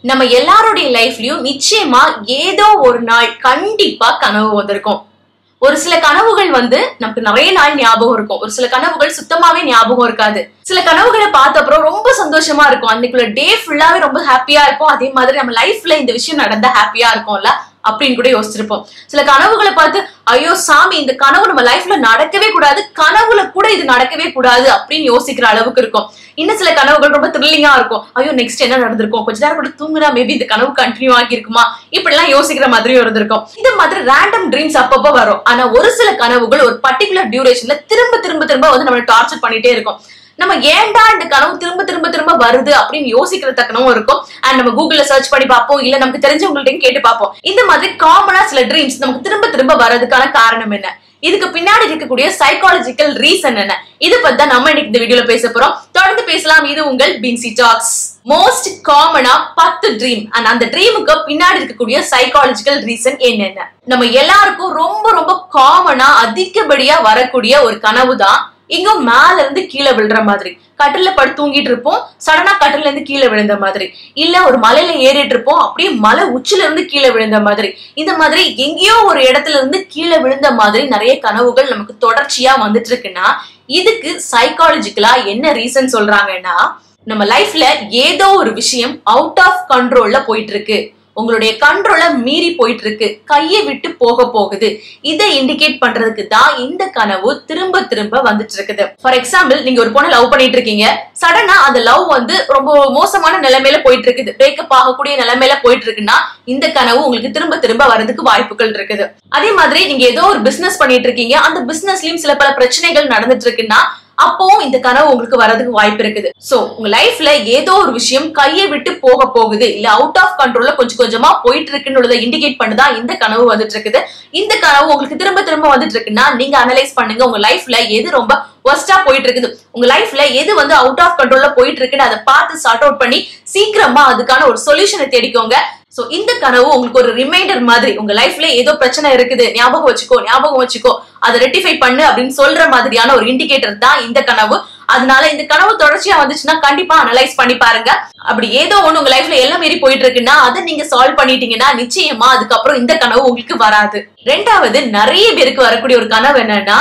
நம்ம எல்லாருடைய லைஃப்லயும் நிச்சயமா ஏதோ ஒரு நாள் கண்டிப்பா கனவு வந்திருக்கும் ஒரு சில கனவுகள் வந்து நமக்கு நிறைய நாள் ஞாபகம் இருக்கும் ஒரு சில கனவுகள் சுத்தமாவே ஞாபகம் இருக்காது சில கனவுகளை பார்த்த அப்புறம் ரொம்ப சந்தோஷமா இருக்கும் அன்னைக்குள்ள டே ஃபுல்லாவே ரொம்ப ஹாப்பியா இருக்கும் அதே மாதிரி நம்ம லைஃப்ல இந்த விஷயம் நடந்தா ஹாப்பியா இருக்கும்ல அப்படின்னு கூட யோசிச்சிருப்போம் சில கனவுகளை பார்த்து ஐயோ சாமி இந்த கனவு நம்ம லைஃப்ல நடக்கவே கூடாது கனவுல கூட இது நடக்கவே கூடாது அப்படின்னு யோசிக்கிற அளவுக்கு இருக்கும் இன்னும் சில கனவுகள் ரொம்ப த்ரில்லிங்கா இருக்கும் ஐயோ நெக்ஸ்ட் என்ன நடந்திருக்கும் கொஞ்ச நேரம் கூட தூங்குனா மேபி இந்த கனவு கண்டினியூ ஆகி இருக்குமா இப்படி எல்லாம் யோசிக்கிற மாதிரியும் இருந்திருக்கும் இந்த மாதிரி ரேண்டம் ட்ரீம்ஸ் அப்பப்போ வரும் ஆனா ஒரு சில கனவுகள் ஒரு பர்டிகுலர் டியூரேஷன்ல திரும்ப திரும்ப திரும்ப வந்து நம்மளை டார்ச்சர் பண்ணிட்டே இருக்கும் நம்ம ஏன்டா இந்த கனவு திரும்ப திரும்ப திரும்ப வருது அப்படின்னு யோசிக்கிற தக்கனவும் இருக்கும் அண்ட் நம்ம கூகுள்ல சர்ச் பண்ணி பார்ப்போம் இல்ல நமக்கு தெரிஞ்சவங்கள்ட்டையும் கேட்டு பார்ப்போம் இந்த மாதிரி காமனா சில ட்ரீம்ஸ் நமக்கு திரும்ப திரும்ப வர்றதுக்கான காரணம் என்ன இதுக்கு பின்னாடி இருக்கக்கூடிய சைக்காலஜிக்கல் ரீசன் என்ன இது பத்தி தான் நம்ம இன்னைக்கு இந்த வீடியோல பேச போறோம் தொடர்ந்து பேசலாம் இது உங்கள் பின்சி டாக்ஸ் மோஸ்ட் காமனா பத்து ட்ரீம் அண்ட் அந்த ட்ரீமுக்கு பின்னாடி இருக்கக்கூடிய சைக்காலஜிக்கல் ரீசன் என்னென்ன நம்ம எல்லாருக்கும் ரொம்ப ரொம்ப காமனா அதிகப்படியா வரக்கூடிய ஒரு கனவு தான் இங்க மேல இருந்து கீழே விழுற மாதிரி கட்டில படுத்து தூங்கிட்டு இருப்போம் சடனா கட்டில இருந்து கீழே விழுந்த மாதிரி இல்ல ஒரு மலையில ஏறிட்டு இருப்போம் அப்படியே மலை உச்சில இருந்து கீழே விழுந்த மாதிரி இந்த மாதிரி எங்கேயோ ஒரு இடத்துல இருந்து கீழே விழுந்த மாதிரி நிறைய கனவுகள் நமக்கு தொடர்ச்சியா வந்துட்டு இருக்குன்னா இதுக்கு சைக்காலஜிக்கலா என்ன ரீசன் சொல்றாங்கன்னா நம்ம லைஃப்ல ஏதோ ஒரு விஷயம் அவுட் ஆஃப் கண்ட்ரோல்ல போயிட்டு இருக்கு உங்களுடைய கண்ட்ரோல மீறி போயிட்டு இருக்கு கையை விட்டு போக போகுது இதை இண்டிகேட் பண்றதுக்கு தான் இந்த கனவு திரும்ப திரும்ப வந்துட்டு இருக்குது ஃபார் எக்ஸாம்பிள் நீங்க ஒரு பொண்ணை லவ் பண்ணிட்டு இருக்கீங்க சடனா அந்த லவ் வந்து ரொம்ப மோசமான நிலைமையில போயிட்டு இருக்குது பிரேக்கப் ஆகக்கூடிய நிலைமையில போயிட்டு இருக்குன்னா இந்த கனவு உங்களுக்கு திரும்ப திரும்ப வரதுக்கு வாய்ப்புகள் இருக்குது அதே மாதிரி நீங்க ஏதோ ஒரு பிசினஸ் பண்ணிட்டு இருக்கீங்க அந்த பிசினஸ்லயும் சில பல பிரச்சனைகள் நடந்துட்டு இருக்குன்னா அப்போ இந்த கனவு உங்களுக்கு வரதுக்கு வாய்ப்பு இருக்குது சோ உங்க லைஃப்ல ஏதோ ஒரு விஷயம் கையை விட்டு போக போகுது இல்ல அவுட் ஆஃப் கண்ட்ரோல்ல கொஞ்சம் கொஞ்சமா போயிட்டு இருக்குன்னு இண்டிகேட் பண்ணுதா இந்த கனவு வந்துட்டு இருக்குது இந்த கனவு உங்களுக்கு திரும்ப திரும்ப வந்துட்டு இருக்குன்னா நீங்க அனலைஸ் பண்ணுங்க உங்க லைஃப்ல எது ரொம்ப ஒர்ஸ்டா போயிட்டு இருக்குது உங்க லைஃப்ல எது வந்து அவுட் ஆஃப் கண்ட்ரோல்ல போயிட்டு இருக்குன்னு அதை பார்த்து சார்ட் அவுட் பண்ணி சீக்கிரமா அதுக்கான ஒரு சொல்யூஷனை தேடிக்கோங்க சோ இந்த கனவு உங்களுக்கு ஒரு ரிமைண்டர் மாதிரி உங்க லைஃப்ல ஏதோ பிரச்சனை இருக்குது ஞாபகம் வச்சுக்கோ ஞாபகம் வச்சுக்கோ அதை ரெட்டிஃபை பண்ணு அப்படின்னு சொல்ற மாதிரியான ஒரு இண்டிகேட்டர் தான் இந்த கனவு அதனால இந்த கனவு தொடர்ச்சியா வந்துச்சுன்னா கண்டிப்பா அனலைஸ் பண்ணி பாருங்க அப்படி ஏதோ ஒண்ணு உங்க லைஃப்ல எல்லாம் மீறி போயிட்டு இருக்குன்னா அதை நீங்க சால்வ் பண்ணிட்டீங்கன்னா நிச்சயமா அதுக்கப்புறம் இந்த கனவு உங்களுக்கு வராது ரெண்டாவது நிறைய பேருக்கு வரக்கூடிய ஒரு கனவு என்னன்னா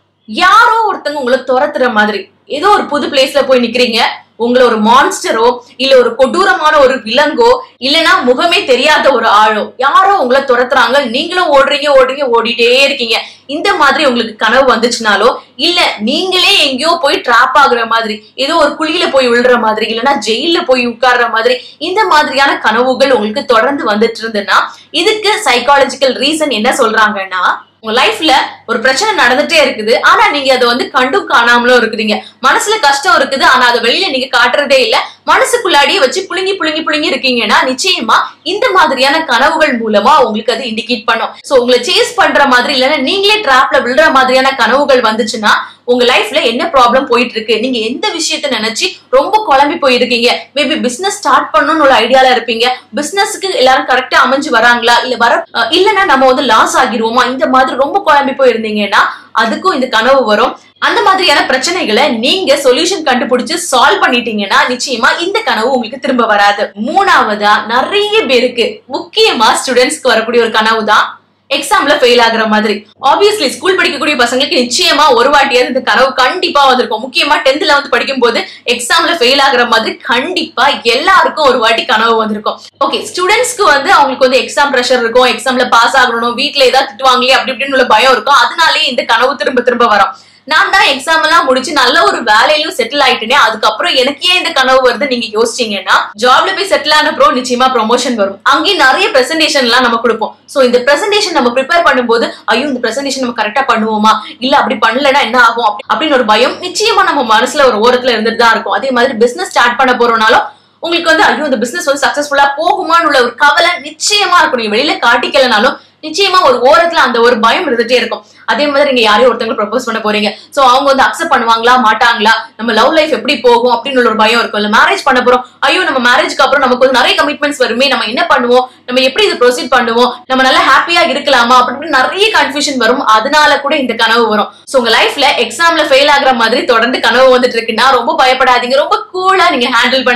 யாரோ ஒருத்தங்க உங்களை துரத்துற மாதிரி ஏதோ ஒரு புது பிளேஸ்ல போய் நிக்கிறீங்க உங்களை ஒரு மான்ஸ்டரோ இல்ல ஒரு கொடூரமான ஒரு விலங்கோ இல்லனா முகமே தெரியாத ஒரு ஆளோ யாரோ உங்களை துரத்துறாங்க நீங்களும் ஓடுறீங்க ஓடுறீங்க ஓடிட்டே இருக்கீங்க இந்த மாதிரி உங்களுக்கு கனவு வந்துச்சுனாலோ இல்ல நீங்களே எங்கேயோ போய் ட்ராப் ஆகுற மாதிரி ஏதோ ஒரு குழியில போய் விழுற மாதிரி இல்லனா ஜெயில போய் உட்கார்ற மாதிரி இந்த மாதிரியான கனவுகள் உங்களுக்கு தொடர்ந்து வந்துட்டு இருந்ததுன்னா இதுக்கு சைக்காலஜிக்கல் ரீசன் என்ன சொல்றாங்கன்னா உங்க லைஃப்ல ஒரு பிரச்சனை நடந்துட்டே இருக்குது ஆனா நீங்க அதை வந்து கண்டும் காணாமலும் இருக்குறீங்க மனசுல கஷ்டம் இருக்குது ஆனா அதை வெளியில நீங்க காட்டுறதே இல்ல மனசுக்குள்ளாடியே வச்சு புழுங்கி புழுங்கி புழுங்கி இருக்கீங்கன்னா நிச்சயமா இந்த மாதிரியான கனவுகள் மூலமா உங்களுக்கு அது இண்டிகேட் பண்ணும் சோ உங்களை சேஸ் பண்ற மாதிரி இல்லைன்னா நீங்களே டிராப்ல விழுற மாதிரியான கனவுகள் வந்துச்சுன்னா உங்க லைஃப்ல என்ன ப்ராப்ளம் போயிட்டு இருக்கு நீங்க எந்த விஷயத்த நினைச்சு ரொம்ப குழம்பி போயிருக்கீங்க மேபி பிசினஸ் ஸ்டார்ட் பண்ணணும்னு ஒரு ஐடியால இருப்பீங்க பிசினஸ்க்கு எல்லாரும் கரெக்டா அமைஞ்சு வராங்களா இல்ல வர அஹ் இல்லைன்னா நம்ம வந்து லாஸ் ஆகிருவோமா இந்த மாதிரி ரொம்ப குழம்பி போயிருந்தீங்கன்னா அதுக்கும் இந்த கனவு வரும் அந்த மாதிரியான பிரச்சனைகளை நீங்க சொல்யூஷன் கண்டுபிடிச்சு சால்வ் பண்ணிட்டீங்கன்னா நிச்சயமா இந்த கனவு உங்களுக்கு திரும்ப வராது மூணாவதா நிறைய பேருக்கு முக்கியமா ஸ்டூடெண்ட்ஸ்க்கு வரக்கூடிய ஒரு கனவு தான் எக்ஸாம்ல ஃபெயில் ஆகுற மாதிரி ஆப்வியஸ்லி ஸ்கூல் படிக்கக்கூடிய பசங்களுக்கு நிச்சயமா ஒரு வாட்டியாவது இந்த கனவு கண்டிப்பா வந்திருக்கும் முக்கியமா டென்த்ல வந்து படிக்கும் போது எக்ஸாம்ல ஃபெயில் ஆகுற மாதிரி கண்டிப்பா எல்லாருக்கும் ஒரு வாட்டி கனவு வந்திருக்கும் ஓகே ஸ்டூடெண்ட்ஸ்க்கு வந்து அவங்களுக்கு வந்து எக்ஸாம் ப்ரெஷர் இருக்கும் எக்ஸாம்ல பாஸ் ஆகணும் வீட்ல ஏதாவது திட்டுவாங்களே அப்படி இப்படின்னு உள்ள பயம் இருக்கும் அதனாலேயே இந்த கனவு திரும்ப திரும்ப வரும் நான் தான் எக்ஸாம் எல்லாம் முடிச்சு நல்ல ஒரு வேலையிலும் செட்டில் ஆயிட்டேனே அதுக்கப்புறம் எனக்கு ஏன் இந்த கனவு வருது நீங்க யோசிச்சீங்கன்னா ஜாப்ல போய் செட்டில் ஆன ப்ரோ நிச்சயமா ப்ரொமோஷன் வரும் அங்கேயும் நிறைய பிரசன்டேஷன் எல்லாம் நம்ம கொடுப்போம் சோ இந்த பிரசன்டேஷன் நம்ம ப்ரிப்பேர் பண்ணும்போது ஐயோ இந்த பிரசன்டேஷன் நம்ம கரெக்டா பண்ணுவோமா இல்ல அப்படி பண்ணலன்னா என்ன ஆகும் அப்படி- அப்படின்னு ஒரு பயம் நிச்சயமா நம்ம மனசுல ஒரு ஓரத்துல இருந்துட்டு தான் இருக்கும் அதே மாதிரி பிசினஸ் ஸ்டார்ட் பண்ண போறோம்னாலும் உங்களுக்கு வந்து ஐயோ இந்த பிசினஸ் வந்து சக்சஸ்ஃபுல்லா போகுமான்னு உள்ள ஒரு கவலை நிச்சயமா இருக்கும் நீங்க வெளியில காட்டிக்கலனாலும் நிச்சயமா ஒரு ஓரத்துல அந்த ஒரு பயம் இருந்துட்டே இருக்கும் அதே மாதிரி நீங்க யாரையும் ஒருத்தவங்க ப்ரப்போஸ் பண்ண போறீங்க சோ அவங்க வந்து அக்செப்ட் பண்ணுவாங்களா மாட்டாங்களா நம்ம லவ் லைஃப் எப்படி போகும் அப்படின்னு ஒரு பயம் இருக்கும் இல்ல மேரேஜ் பண்ண போறோம் ஐயோ நம்ம மேரேஜ்க்கு அப்புறம் நமக்கு வந்து நிறைய கமிட்மெண்ட்ஸ் வருமே நம்ம என்ன பண்ணுவோம் நம்ம எப்படி இது ப்ரொசீட் பண்ணுவோம் நம்ம நல்லா ஹாப்பியா இருக்கலாமா அப்படி இப்படின்னு நிறைய கன்ஃபியூஷன் வரும் அதனால கூட இந்த கனவு வரும் சோ உங்க லைஃப்ல எக்ஸாம்ல ஃபெயில் ஆகுற மாதிரி தொடர்ந்து கனவு வந்துட்டு இருக்குன்னா ரொம்ப பயப்படாதீங்க ரொம்ப கூலா நீங்க ஹேண்டில் பண்ணுங்க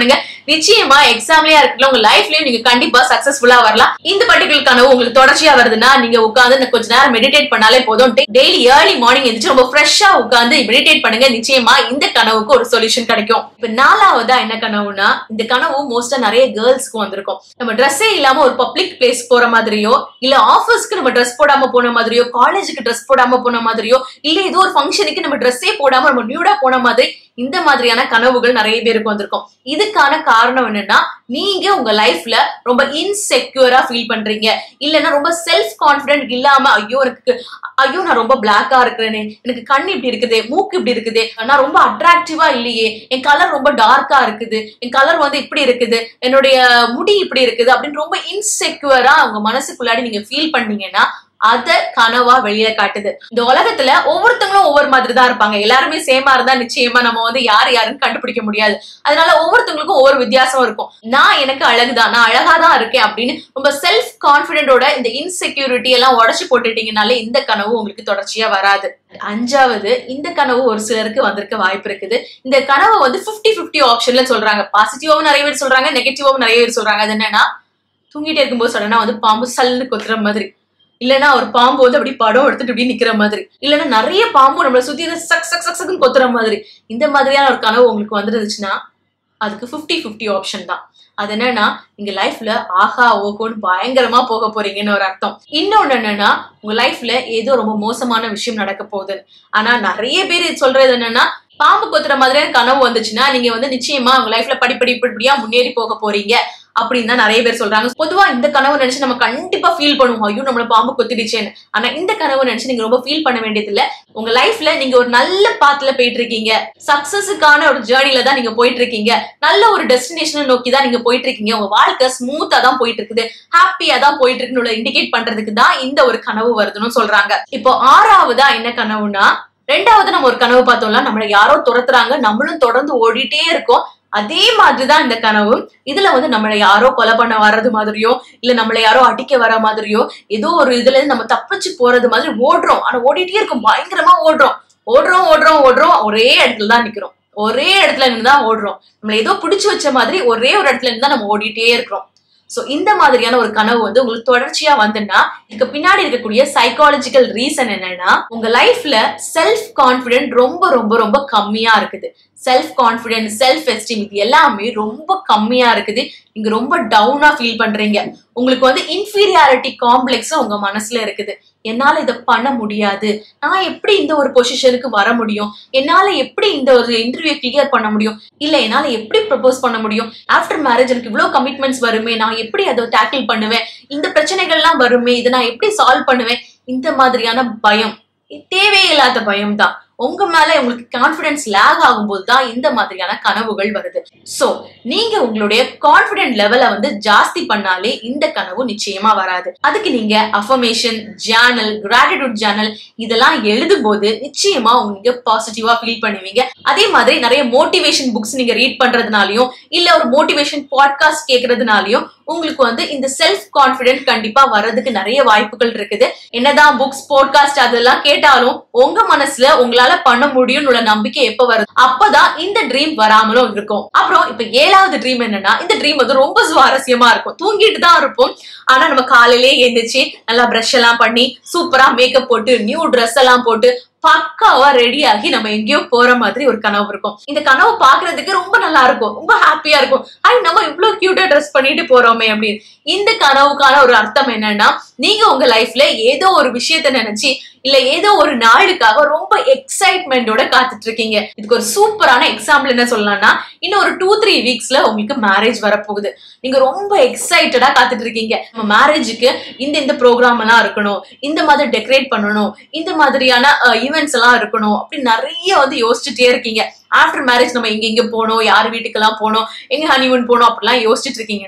நிச்சயமா எக்ஸாம்லயா இருக்கல உங்க லைஃப்லயும் நீங்க கண்டிப்பா சக்சஸ்ஃபுல்லா வரலாம் இந்த பர்டிகுலர் கனவு உங்களுக்கு தொடர்ச்சியா வருதுன்னா நீங்க உட்கார்ந்து கொஞ்ச நேரம் மெடிடேட் பண்ணாலே போதும் டெய்லி ஏர்லி மார்னிங் எந்திரிச்சு ரொம்ப ஃப்ரெஷ்ஷா உட்கார்ந்து மெடிடேட் பண்ணுங்க நிச்சயமா இந்த கனவுக்கு ஒரு சொல்யூஷன் கிடைக்கும் இப்ப நாலாவதா என்ன கனவுனா இந்த கனவு மோஸ்டா நிறைய கேர்ள்ஸ்க்கு வந்திருக்கும் நம்ம ட்ரெஸ்ஸே இல்லாம ஒரு பப்ளிக் பிளேஸ் போற மாதிரியோ இல்ல ஆபீஸ்க்கு நம்ம ட்ரெஸ் போடாம போன மாதிரியோ காலேஜுக்கு ட்ரெஸ் போடாம போன மாதிரியோ இல்ல ஏதோ ஒரு ஃபங்க்ஷனுக்கு நம்ம ட்ரெஸ்ஸே போடாம நம்ம நியூடா போன மாதிரி இந்த மாதிரியான கனவுகள் நிறைய பேருக்கு வந்திருக்கும் இதுக்கான காரணம் என்னன்னா நீங்க உங்க லைஃப்ல ரொம்ப இன்செக்யூரா ஃபீல் பண்றீங்க இல்லைன்னா ரொம்ப செல்ஃப் கான்பிடென்ட் இல்லாம ஐயோ எனக்கு ஐயோ நான் ரொம்ப பிளாக்கா இருக்கிறேனே எனக்கு கண் இப்படி இருக்குது மூக்கு இப்படி இருக்குது நான் ரொம்ப அட்ராக்டிவா இல்லையே என் கலர் ரொம்ப டார்க்கா இருக்குது என் கலர் வந்து இப்படி இருக்குது என்னுடைய முடி இப்படி இருக்குது அப்படின்னு ரொம்ப இன்செக்யூரா உங்க மனசுக்குள்ளாடி நீங்க ஃபீல் பண்ணீங்கன்னா அத கனவா வெளியே காட்டுது இந்த உலகத்துல ஒவ்வொருத்தவங்களும் ஒவ்வொரு மாதிரி தான் இருப்பாங்க எல்லாருமே சேமா இருந்தா நிச்சயமா நம்ம வந்து யார் யாருன்னு கண்டுபிடிக்க முடியாது அதனால ஒவ்வொருத்தவங்களுக்கும் ஒவ்வொரு வித்தியாசம் இருக்கும் நான் எனக்கு அழகுதான் நான் அழகா தான் இருக்கேன் அப்படின்னு ரொம்ப செல்ஃப் கான்பிடென்டோட இந்த இன்செக்யூரிட்டி எல்லாம் உடச்சு போட்டுட்டீங்கனாலே இந்த கனவு உங்களுக்கு தொடர்ச்சியா வராது அஞ்சாவது இந்த கனவு ஒரு சிலருக்கு வந்திருக்க வாய்ப்பு இருக்குது இந்த கனவு வந்து பிப்டி பிப்டி ஆப்ஷன்ல சொல்றாங்க பாசிட்டிவாவும் நிறைய பேர் சொல்றாங்க நெகட்டிவாவும் நிறைய பேர் சொல்றாங்க அது என்னன்னா தூங்கிட்டே இருக்கும்போது சடனா வந்து பாம்பு சல்லுன்னு கொத்துற மாதிரி இல்லைன்னா ஒரு பாம்பு வந்து அப்படி படம் எடுத்துட்டு இப்படி நிக்கிற மாதிரி இல்லைன்னா நிறைய பாம்பு நம்மளை சுத்தி சக் சக் சக் சக்னு கொத்துற மாதிரி இந்த மாதிரியான ஒரு கனவு உங்களுக்கு வந்துருந்துச்சுன்னா அதுக்கு ஃபிஃப்டி ஃபிஃப்டி ஆப்ஷன் தான் அது என்னன்னா நீங்க லைஃப்ல ஆஹா ஓகோன்னு பயங்கரமா போக போறீங்கன்னு ஒரு அர்த்தம் இன்னொன்னு என்னன்னா உங்க லைஃப்ல ஏதோ ரொம்ப மோசமான விஷயம் நடக்க போகுது ஆனா நிறைய பேர் சொல்றது என்னன்னா பாம்பு கொத்துற மாதிரியான கனவு வந்துச்சுன்னா நீங்க வந்து நிச்சயமா உங்க லைஃப்ல படிப்படி படிப்படியா முன்னேறி போக போறீங்க அப்படின்னு தான் நிறைய பேர் சொல்றாங்க பொதுவா இந்த கனவு நினைச்சு நம்ம கண்டிப்பா ஃபீல் பண்ணுவோம் ஐயோ நம்மள பாம்பு கொத்திடுச்சேன்னு ஆனா இந்த கனவு நினைச்சு நீங்க ரொம்ப ஃபீல் பண்ண வேண்டியது இல்ல உங்க லைஃப்ல நீங்க ஒரு நல்ல பாத்துல போயிட்டு இருக்கீங்க சக்சஸுக்கான ஒரு ஜேர்னில தான் நீங்க போயிட்டு இருக்கீங்க நல்ல ஒரு டெஸ்டினேஷனை நோக்கி தான் நீங்க போயிட்டு இருக்கீங்க உங்க வாழ்க்கை ஸ்மூத்தா தான் போயிட்டு இருக்குது ஹாப்பியா தான் போயிட்டு இருக்குன்னு இண்டிகேட் பண்றதுக்கு தான் இந்த ஒரு கனவு வருதுன்னு சொல்றாங்க இப்போ ஆறாவதா என்ன கனவுனா ரெண்டாவது நம்ம ஒரு கனவு பார்த்தோம்னா நம்மளை யாரோ துரத்துறாங்க நம்மளும் தொடர்ந்து ஓடிட்டே இருக்கோம் அதே மாதிரிதான் இந்த கனவு இதுல வந்து நம்மளை யாரோ கொலை பண்ண வர்றது மாதிரியோ இல்ல நம்மளை யாரோ அடிக்க வர மாதிரியோ ஏதோ ஒரு இதுல இருந்து நம்ம தப்பிச்சு போறது மாதிரி ஓடுறோம் ஆனா ஓடிட்டே இருக்கும் பயங்கரமா ஓடுறோம் ஓடுறோம் ஓடுறோம் ஓடுறோம் ஒரே இடத்துல தான் நிக்கிறோம் ஒரே இடத்துல இருந்து தான் ஓடுறோம் நம்மள ஏதோ பிடிச்சு வச்ச மாதிரி ஒரே ஒரு இடத்துல இருந்து தான் நம்ம ஓடிட்டே இருக்கிறோம் சோ இந்த மாதிரியான ஒரு கனவு வந்து உங்களுக்கு தொடர்ச்சியா வந்துன்னா இதுக்கு பின்னாடி இருக்கக்கூடிய சைக்காலஜிக்கல் ரீசன் என்னன்னா உங்க லைஃப்ல செல்ஃப் கான்பிடென்ட் ரொம்ப ரொம்ப ரொம்ப கம்மியா இருக்குது செல்ஃப் கான்பிடென்ட் செல்ஃப் எஸ்டீம் இது எல்லாமே ரொம்ப கம்மியா இருக்குது நீங்க ரொம்ப டவுனா ஃபீல் பண்றீங்க உங்களுக்கு வந்து இன்ஃபீரியாரிட்டி காம்ப்ளெக்ஸ் உங்க மனசுல இருக்குது என்னால இதை பண்ண முடியாது நான் எப்படி இந்த ஒரு பொசிஷனுக்கு வர முடியும் என்னால எப்படி இந்த ஒரு இன்டர்வியூ கிளியர் பண்ண முடியும் இல்ல என்னால எப்படி ப்ரப்போஸ் பண்ண முடியும் ஆஃப்டர் மேரேஜ் எனக்கு இவ்வளவு கமிட்மெண்ட்ஸ் வருமே நான் எப்படி அதை டேக்கிள் பண்ணுவேன் இந்த பிரச்சனைகள்லாம் வருமே இதை நான் எப்படி சால்வ் பண்ணுவேன் இந்த மாதிரியான பயம் தேவையில்லாத பயம் தான் உங்க மேல உங்களுக்கு கான்பிடன்ஸ் லேக் ஆகும்போது தான் இந்த மாதிரியான கனவுகள் வருது சோ நீங்க உங்களுடைய கான்பிடன்ட் லெவலை வந்து ஜாஸ்தி பண்ணாலே இந்த கனவு நிச்சயமா வராது அதுக்கு நீங்க அஃபர்மேஷன் ஜேர்னல் கிராட்டிடியூட் ஜேர்னல் இதெல்லாம் எழுதும் போது நிச்சயமா நீங்க பாசிட்டிவா ஃபீல் பண்ணுவீங்க அதே மாதிரி நிறைய மோட்டிவேஷன் புக்ஸ் நீங்க ரீட் பண்றதுனாலயும் இல்ல ஒரு மோட்டிவேஷன் பாட்காஸ்ட் கேட்கறதுனாலயும் உங்களுக்கு வந்து இந்த செல்ஃப் கான்பிடென்ட் கண்டிப்பா வர்றதுக்கு நிறைய வாய்ப்புகள் இருக்குது என்னதான் புக்ஸ் பாட்காஸ்ட் அதெல்லாம் கேட்டாலும் உங்க மனசுல உங்களால பண்ண முடியும்னு உள்ள நம்பிக்கை எப்ப வருது அப்பதான் இந்த ட்ரீம் வராமலும் இருக்கும் அப்புறம் இப்ப ஏழாவது ட்ரீம் என்னன்னா இந்த ட்ரீம் வந்து ரொம்ப சுவாரஸ்யமா இருக்கும் தூங்கிட்டு தான் இருப்போம் ஆனா நம்ம காலையிலேயே எழுந்திரிச்சு நல்லா பிரஷ் எல்லாம் பண்ணி சூப்பரா மேக்கப் போட்டு நியூ ட்ரெஸ் எல்லாம் போட்டு பக்காவா ரெடி ஆகி நம்ம எங்கேயோ போற மாதிரி ஒரு கனவு இருக்கும் இந்த கனவு பாக்குறதுக்கு ரொம்ப நல்லா இருக்கும் ரொம்ப ஹாப்பியா இருக்கும் ஐ நம்ம இவ்வளவு கியூட்டா ட்ரெஸ் பண்ணிட்டு போறோமே அப்படின்னு இந்த கனவுக்கான ஒரு அர்த்தம் என்னன்னா நீங்க உங்க லைஃப்ல ஏதோ ஒரு விஷயத்த நினைச்சு இல்ல ஏதோ ஒரு நாளுக்காக ரொம்ப எக்ஸைட்மெண்டோட காத்துட்டு இருக்கீங்க இதுக்கு ஒரு சூப்பரான எக்ஸாம்பிள் என்ன சொல்லலாம்னா இன்னும் ஒரு டூ த்ரீ வீக்ஸ்ல உங்களுக்கு மேரேஜ் வரப்போகுது நீங்க ரொம்ப எக்ஸைட்டடா காத்துட்டு இருக்கீங்க நம்ம மேரேஜுக்கு இந்த இந்த ப்ரோக்ராம் எல்லாம் இருக்கணும் இந்த மாதிரி டெக்கரேட் பண்ணணும் இந்த மாதிரியான ஈவெண்ட்ஸ் எல்லாம் இருக்கணும் அப்படி நிறைய வந்து யோசிச்சுட்டே இருக்கீங்க ஆஃப்டர் மேரேஜ் நம்ம எங்க எங்க போனோம் யார் வீட்டுக்கெல்லாம் போனோம் எங்க ஹனிமூன் போனோம் அப்படிலாம் யோசிச்சுட்டு இருக்கீங்கன்னா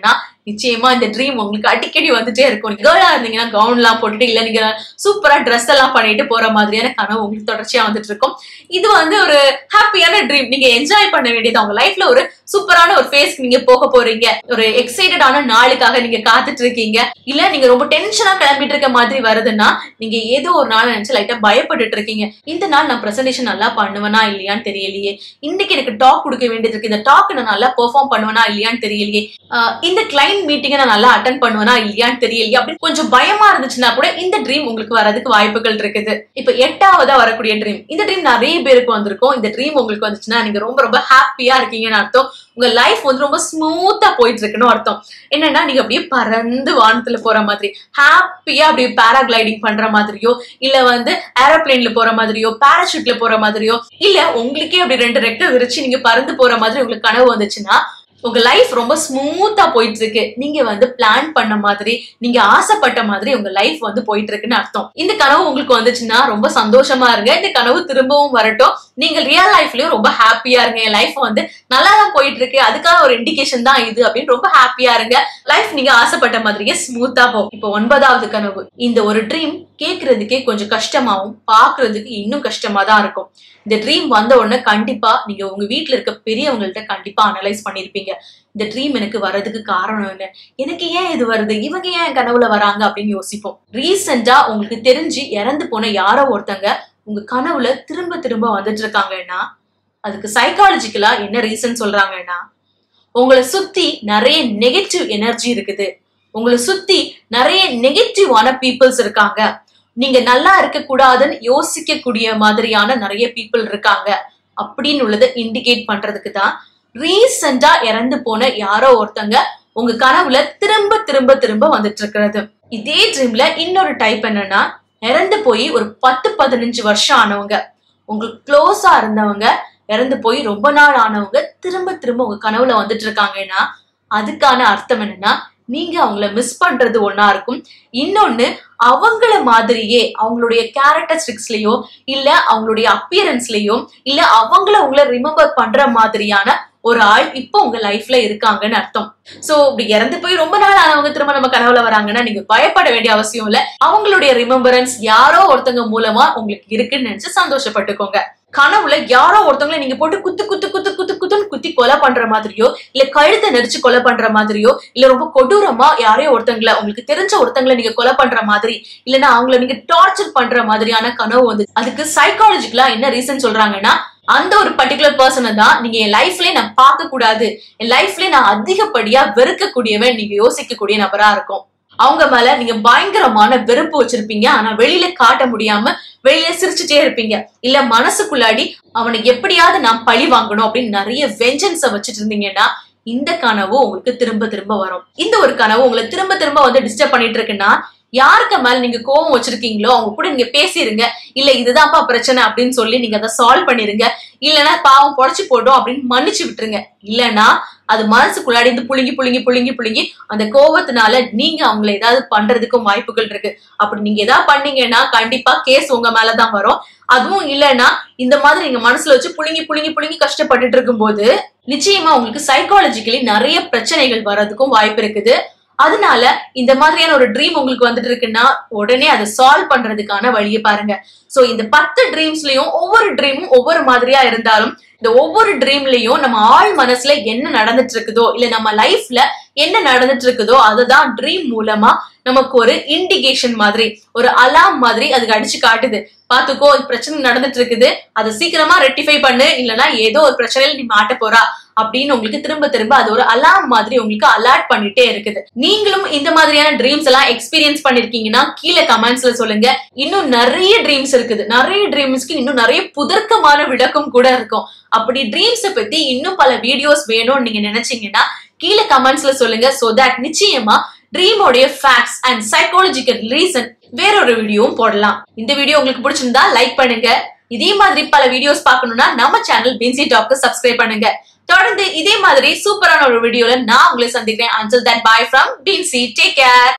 நிச்சயமா இந்த ட்ரீம் உங்களுக்கு அடிக்கடி வந்துட்டே இருக்கும் கேர்ளா இருந்தீங்கன்னா கவுன் எல்லாம் போட்டுட்டு இல்ல நீங்க சூப்பரா ட்ரெஸ் எல்லாம் பண்ணிட்டு போற மாதிரியான கனவு உங்களுக்கு தொடர்ச்சியா வந்துட்டு இருக்கும் இது வந்து ஒரு ஹாப்பியான ட்ரீம் நீங்க என்ஜாய் பண்ண வேண்டியது உங்க லைஃப்ல ஒரு சூப்பரான ஒரு ஃபேஸ்க்கு நீங்க போக போறீங்க ஒரு எக்ஸைட்டடான நாளுக்காக நீங்க காத்துட்டு இருக்கீங்க இல்ல நீங்க ரொம்ப டென்ஷனா கிளம்பிட்டு இருக்க மாதிரி வருதுன்னா நீங்க ஏதோ ஒரு நாள் நினைச்சு லைட்டா பயப்பட்டுட்டு இருக்கீங்க இந்த நாள் நான் பிரசன்டேஷன் நல்லா பண்ணுவேனா இல்லையான்னு தெரியலையே இன்னைக்கு எனக்கு டாக் கொடுக்க வேண்டியது இருக்கு இந்த டாக் நான் நல்லா பெர்ஃபார்ம் பண்ணுவேனா இல்லையான்னு தெரியலையே ஆஹ் இந்த கிளைண்ட் மீட்டிங்கை நான் நல்லா அட்டன் பண்ணுவேனா இல்லையான்னு தெரியலையே அப்படின்னு கொஞ்சம் பயமா இருந்துச்சுன்னா கூட இந்த ட்ரீம் உங்களுக்கு வரதுக்கு வாய்ப்புகள் இருக்குது இப்ப எட்டாவதா வரக்கூடிய ட்ரீம் இந்த ட்ரீம் நிறைய பேருக்கு வந்திருக்கும் இந்த ட்ரீம் உங்களுக்கு வந்துச்சுன்னா நீங்க ரொம்ப ரொம்ப ஹாப்பியா இருக்கீங்கன்னு அர்த்தம் உங்க லைஃப் வந்து ரொம்ப ஸ்மூத்தா போயிட்டு இருக்குன்னு அர்த்தம் என்னன்னா நீங்க அப்படியே பறந்து வானத்துல போற மாதிரி ஹாப்பியா அப்படியே பேராகிளைடிங் பண்ற மாதிரியோ இல்ல வந்து ஏரோப்ளேன்ல போற மாதிரியோ பேராஷூட்ல போற மாதிரியோ இல்ல உங்களுக்கே அப்படி ரெண்டு ரெக்க விரிச்சு நீங்க பறந்து போற மாதிரி உங்களுக்கு கனவு வந்துச்சுன்னா உங்க லைஃப் ரொம்ப ஸ்மூத்தா போயிட்டு இருக்கு நீங்க வந்து பிளான் பண்ண மாதிரி நீங்க ஆசைப்பட்ட மாதிரி உங்க லைஃப் வந்து போயிட்டு இருக்குன்னு அர்த்தம் இந்த கனவு உங்களுக்கு வந்துச்சுன்னா ரொம்ப சந்தோஷமா இருங்க இந்த கனவு திரும்பவும் வரட்டும் நீங்க ரியல் லைஃப்லயும் ரொம்ப ஹாப்பியா இருங்க என் லைஃப் வந்து நல்லா தான் போயிட்டு இருக்கு அதுக்கான ஒரு இண்டிகேஷன் தான் இது அப்படின்னு ரொம்ப ஹாப்பியா இருங்க லைஃப் நீங்க ஆசைப்பட்ட மாதிரியே ஸ்மூத்தா போகும் இப்போ ஒன்பதாவது கனவு இந்த ஒரு ட்ரீம் கேக்குறதுக்கே கொஞ்சம் கஷ்டமாவும் பாக்குறதுக்கு இன்னும் கஷ்டமா தான் இருக்கும் இந்த ட்ரீம் வந்த உடனே கண்டிப்பா நீங்க உங்க வீட்ல இருக்க பெரியவங்கள்ட்ட கண்டிப்பா அனலைஸ் பண்ணிருப்பீங்க இந்த ட்ரீம் எனக்கு வர்றதுக்கு காரணம் என்ன எனக்கு ஏன் இது வருது இவங்க ஏன் என் கனவுல வராங்க அப்படின்னு யோசிப்போம் ரீசெண்டா உங்களுக்கு தெரிஞ்சு இறந்து போன யாரோ ஒருத்தங்க உங்க கனவுல திரும்ப திரும்ப வந்துட்டு இருக்காங்கன்னா அதுக்கு சைக்காலஜிக்கலா என்ன ரீசன் சொல்றாங்கன்னா உங்களை சுத்தி நிறைய நெகட்டிவ் எனர்ஜி இருக்குது உங்களை சுத்தி நிறைய நெகட்டிவான பீப்புள்ஸ் இருக்காங்க நீங்க நல்லா இருக்க கூடாதுன்னு யோசிக்க கூடிய மாதிரியான நிறைய பீப்புள் இருக்காங்க அப்படின்னு உள்ளதை இண்டிகேட் பண்றதுக்கு தான் ரீசெண்டா இறந்து போன யாரோ ஒருத்தங்க உங்க கனவுல திரும்ப திரும்ப திரும்ப வந்துட்டு இருக்கிறது இதே ட்ரீம்ல இன்னொரு டைப் என்னன்னா இறந்து போய் ஒரு பத்து பதினஞ்சு வருஷம் ஆனவங்க உங்களுக்கு க்ளோஸா இருந்தவங்க இறந்து போய் ரொம்ப நாள் ஆனவங்க திரும்ப திரும்ப உங்க கனவுல வந்துட்டு இருக்காங்கன்னா அதுக்கான அர்த்தம் என்னன்னா நீங்க அவங்கள மிஸ் பண்றது ஒன்னா இருக்கும் இன்னொன்னு அவங்கள மாதிரியே அவங்களுடைய கேரக்டரிஸ்டிக்ஸ்லயோ இல்ல அவங்களுடைய அப்பியரன்ஸ்லயோ இல்ல அவங்கள உங்களை ரிமெம்பர் பண்ற மாதிரியான ஒரு ஆள் இப்போ உங்க லைஃப்ல இருக்காங்கன்னு அர்த்தம் சோ இப்படி இறந்து போய் ரொம்ப நாள் ஆனவங்க திரும்ப நம்ம கனவுல வராங்கன்னா நீங்க பயப்பட வேண்டிய அவசியம் இல்ல அவங்களுடைய ரிமெம்பரன்ஸ் யாரோ ஒருத்தங்க மூலமா உங்களுக்கு இருக்குன்னு நினைச்சு சந்தோஷப்பட்டுக்கோங்க கனவுல யாரோ ஒருத்தவங்களை நீங்க போட்டு குத்து குத்து குத்து குத்து குத்துன்னு குத்தி கொலை பண்ற மாதிரியோ இல்ல கழுத்தை நெரிச்சு கொலை பண்ற மாதிரியோ இல்ல ரொம்ப கொடூரமா யாரையோ ஒருத்தங்களை உங்களுக்கு தெரிஞ்ச ஒருத்தங்களை நீங்க கொலை பண்ற மாதிரி இல்லைன்னா அவங்கள நீங்க டார்ச்சர் பண்ற மாதிரியான கனவு வந்து அதுக்கு சைக்காலஜிக்கலா என்ன ரீசன் சொல்றாங்கன்னா அந்த ஒரு பர்டிகுலர் பர்சனை தான் நீங்க என் லைஃப்லயே நான் பார்க்க கூடாது என் லைஃப்லயே நான் அதிகப்படியா வெறுக்கக்கூடியவன் நீங்க யோசிக்கக்கூடிய நபரா இருக்கும் அவங்க மேல நீங்க பயங்கரமான வெறுப்பு வச்சிருப்பீங்க ஆனா வெளியில காட்ட முடியாம வெளியில சிரிச்சுட்டே இருப்பீங்க இல்ல மனசுக்குள்ளாடி அவனை எப்படியாவது நான் பழி வாங்கணும் அப்படின்னு நிறைய வெஞ்சன்ஸ வச்சுட்டு இருந்தீங்கன்னா இந்த கனவு உங்களுக்கு திரும்ப திரும்ப வரும் இந்த ஒரு கனவு உங்களை திரும்ப திரும்ப வந்து டிஸ்டர்ப் பண்ணிட்டு இருக்குன்னா யாருக்கு மேல நீங்க கோவம் வச்சிருக்கீங்களோ அவங்க கூட நீங்க பேசிருங்க இல்ல இதுதான்ப்பா பிரச்சனை அப்படின்னு சொல்லி நீங்க அதை சால்வ் பண்ணிருங்க இல்லைன்னா பாவம் புடச்சு போட்டோம் அப்படின்னு மன்னிச்சு விட்டுருங்க இல்லைன்னா அது மனசுக்குள்ளாடி இருந்து புழுங்கி புழுங்கி புழுங்கி புழுங்கி அந்த கோவத்தினால நீங்க அவங்கள ஏதாவது பண்றதுக்கும் வாய்ப்புகள் இருக்கு அப்படி நீங்க ஏதாவது பண்ணீங்கன்னா கண்டிப்பா கேஸ் உங்க மேலதான் வரும் அதுவும் இல்லைன்னா இந்த மாதிரி நீங்க மனசுல வச்சு புழுங்கி புழுங்கி புழுங்கி கஷ்டப்பட்டுட்டு இருக்கும்போது நிச்சயமா உங்களுக்கு சைக்காலஜிக்கலி நிறைய பிரச்சனைகள் வர்றதுக்கும் வாய்ப்பு இருக்குது அதனால இந்த மாதிரியான ஒரு ட்ரீம் உங்களுக்கு வந்துட்டு இருக்குன்னா உடனே அதை சால்வ் பண்றதுக்கான வழியை பாருங்க சோ இந்த பத்து ட்ரீம்ஸ்லயும் ஒவ்வொரு ட்ரீமும் ஒவ்வொரு மாதிரியா இருந்தாலும் இந்த ஒவ்வொரு ட்ரீம்லயும் நம்ம ஆள் மனசுல என்ன நடந்துட்டு இருக்குதோ இல்ல நம்ம லைஃப்ல என்ன நடந்துட்டு இருக்குதோ அதுதான் ட்ரீம் மூலமா நமக்கு ஒரு இண்டிகேஷன் மாதிரி ஒரு அலாம் மாதிரி அதுக்கு அடிச்சு காட்டுது பாத்துக்கோ பிரச்சனை நடந்துட்டு இருக்குது அதை சீக்கிரமா ரெட்டிஃபை பண்ணு இல்லைன்னா ஏதோ ஒரு பிரச்சனையில நீ மாட்ட போறா அப்படின்னு உங்களுக்கு திரும்ப திரும்ப அது ஒரு அலாம் மாதிரி உங்களுக்கு அலர்ட் பண்ணிட்டே இருக்குது நீங்களும் இந்த மாதிரியான ட்ரீம்ஸ் எல்லாம் எக்ஸ்பீரியன்ஸ் பண்ணிருக்கீங்கன்னா கீழே கமெண்ட்ஸ்ல சொல்லுங்க இன்னும் நிறைய ட்ரீம்ஸ் இருக்குது நிறைய ட்ரீம்ஸ்க்கு இன்னும் நிறைய புதர்க்கமான விளக்கம் கூட இருக்கும் அப்படி ட்ரீம்ஸ பத்தி இன்னும் பல வீடியோஸ் வேணும்னு நீங்க நினைச்சீங்கன்னா கீழே கமெண்ட்ஸ்ல சொல்லுங்க சோ தட் நிச்சயமா ட்ரீமோடைய ஃபேக்ட்ஸ் அண்ட் சைக்காலஜிக்கல் ரீசன் வேறொரு வீடியோவும் போடலாம் இந்த வீடியோ உங்களுக்கு பிடிச்சிருந்தா லைக் பண்ணுங்க இதே மாதிரி பல வீடியோஸ் பார்க்கணும்னா நம்ம சேனல் பின்சி டாக்கு சப்ஸ்கிரைப் பண்ணுங்க தொடர்ந்து இதே மாதிரி சூப்பரான ஒரு வீடியோல நான் உங்களை சந்திக்கிறேன் அஞ்சல் தட் பாய் ஃப்ரம் பின்சி டேக் கேர்